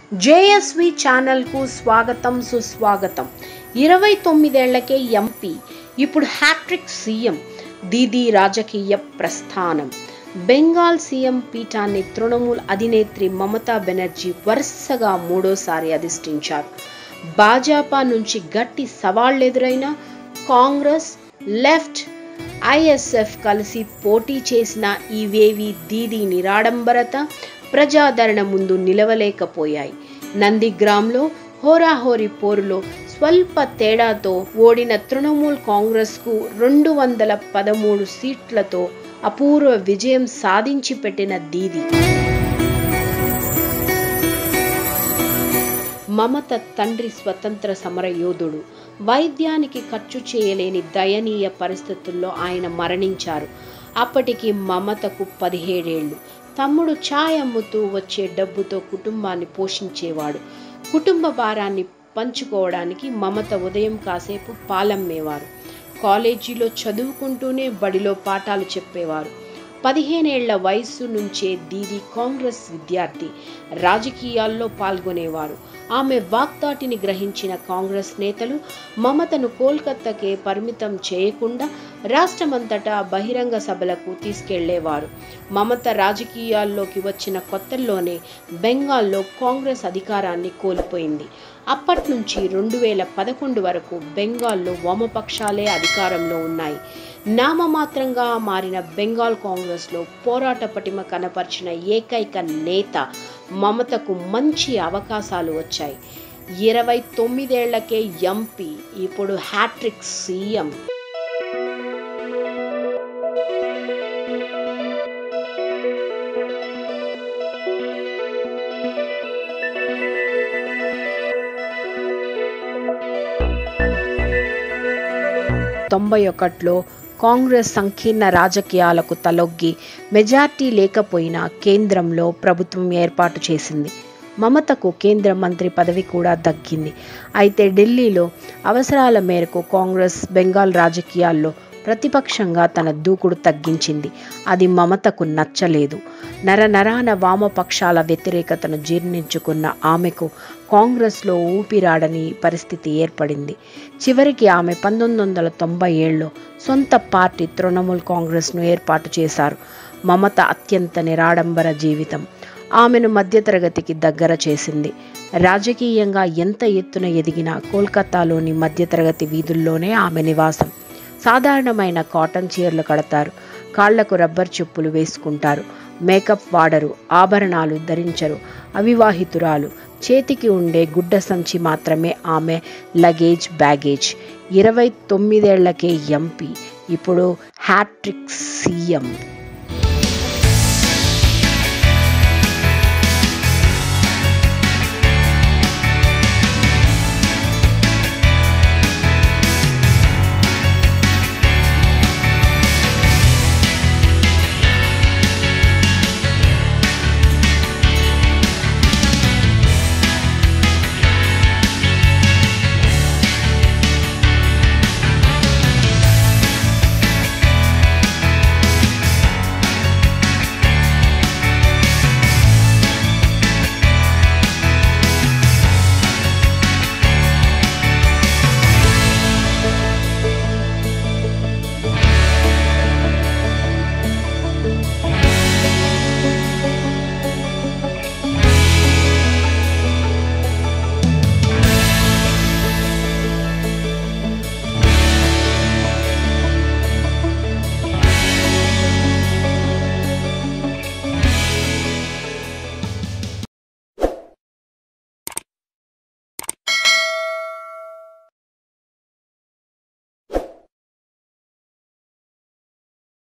JSV ఛానల్కు స్వాగతం సుస్వాగతం ఇరవై తొమ్మిదేళ్లకే ఎంపీ ఇప్పుడు హ్యాట్రిక్ సీఎం దీదీ రాజకీయ ప్రస్థానం బెంగాల్ సీఎం పీఠాన్ని తృణమూల్ అధినేత్రి మమతా బెనర్జీ వరుసగా మూడోసారి అధిష్ఠించారు భాజపా నుంచి గట్టి సవాళ్లెదురైన కాంగ్రెస్ లెఫ్ట్ ఐఎస్ఎఫ్ కలిసి పోటీ చేసిన ఈవేవి దీది నిరాడంబరత ప్రజాదరణ ముందు నిలవలేకపోయాయి నందిగ్రామ్లో హోరాహోరీ పోరులో స్వల్ప తేడాతో ఓడిన తృణమూల్ కాంగ్రెస్కు రెండు వందల పదమూడు సీట్లతో అపూర్వ విజయం సాధించి పెట్టిన దీది మమత తండ్రి స్వతంత్ర సమర యోధుడు వైద్యానికి ఖర్చు చేయలేని దయనీయ పరిస్థితుల్లో ఆయన మరణించారు అప్పటికి మమతకు పదిహేడేళ్లు తమ్ముడు ఛాయ్ అమ్ముతూ వచ్చే డబ్బుతో కుటుంబాన్ని పోషించేవాడు కుటుంబ భారాన్ని పంచుకోవడానికి మమత ఉదయం కాసేపు పాలమ్మేవారు కాలేజీలో చదువుకుంటూనే బడిలో పాఠాలు చెప్పేవారు పదిహేనేళ్ల వయస్సు నుంచే దీది కాంగ్రెస్ విద్యార్థి రాజకీయాల్లో పాల్గొనేవారు ఆమె వాగ్దాటిని గ్రహించిన కాంగ్రెస్ నేతలు మమతను కోల్కత్తాకే పరిమితం చేయకుండా రాష్ట్రమంతటా బహిరంగ సభలకు తీసుకెళ్లేవారు మమత రాజకీయాల్లోకి వచ్చిన కొత్తల్లోనే బెంగాల్లో కాంగ్రెస్ అధికారాన్ని కోల్పోయింది అప్పటి నుంచి రెండు వేల పదకొండు వరకు బెంగాల్లో వామపక్షాలే అధికారంలో ఉన్నాయి నామమాత్రంగా మారిన బెంగాల్ కాంగ్రెస్లో పోరాట పటిమ కనపరిచిన ఏకైక నేత మమతకు మంచి అవకాశాలు వచ్చాయి ఇరవై తొమ్మిదేళ్లకే ఎంపీ ఇప్పుడు హ్యాట్రిక్ సీఎం తొంభై ఒకటిలో కాంగ్రెస్ సంకీర్ణ రాజకీయాలకు తలొగ్గి మెజార్టీ లేకపోయినా కేంద్రంలో ప్రభుత్వం ఏర్పాటు చేసింది మమతకు కేంద్ర మంత్రి పదవి కూడా దక్కింది అయితే ఢిల్లీలో అవసరాల మేరకు కాంగ్రెస్ బెంగాల్ రాజకీయాల్లో ప్రతిపక్షంగా తన దూకుడు తగ్గించింది అది మమతకు నచ్చలేదు నరనరాన వామపక్షాల వ్యతిరేకతను జీర్ణించుకున్న ఆమెకు కాంగ్రెస్లో ఊపిరాడని పరిస్థితి ఏర్పడింది చివరికి ఆమె పంతొమ్మిది వందల తొంభై ఏడులో సొంత పార్టీ తృణమూల్ కాంగ్రెస్ను ఏర్పాటు చేశారు మమత అత్యంత నిరాడంబర జీవితం ఆమెను మధ్యతరగతికి దగ్గర చేసింది రాజకీయంగా ఎంత ఎత్తున ఎదిగినా కోల్కతాలోని మధ్యతరగతి వీధుల్లోనే ఆమె నివాసం సాధారణమైన కాటన్ చీరలు కడతారు కాళ్లకు రబ్బర్ చెప్పులు వేసుకుంటారు మేకప్ వాడరు ఆభరణాలు ధరించరు అవివాహితురాలు చేతికి ఉండే గుడ్డ సంచి మాత్రమే ఆమె లగేజ్ బ్యాగేజ్ ఇరవై తొమ్మిదేళ్లకే ఎంపీ ఇప్పుడు హ్యాట్రిక్ సీఎం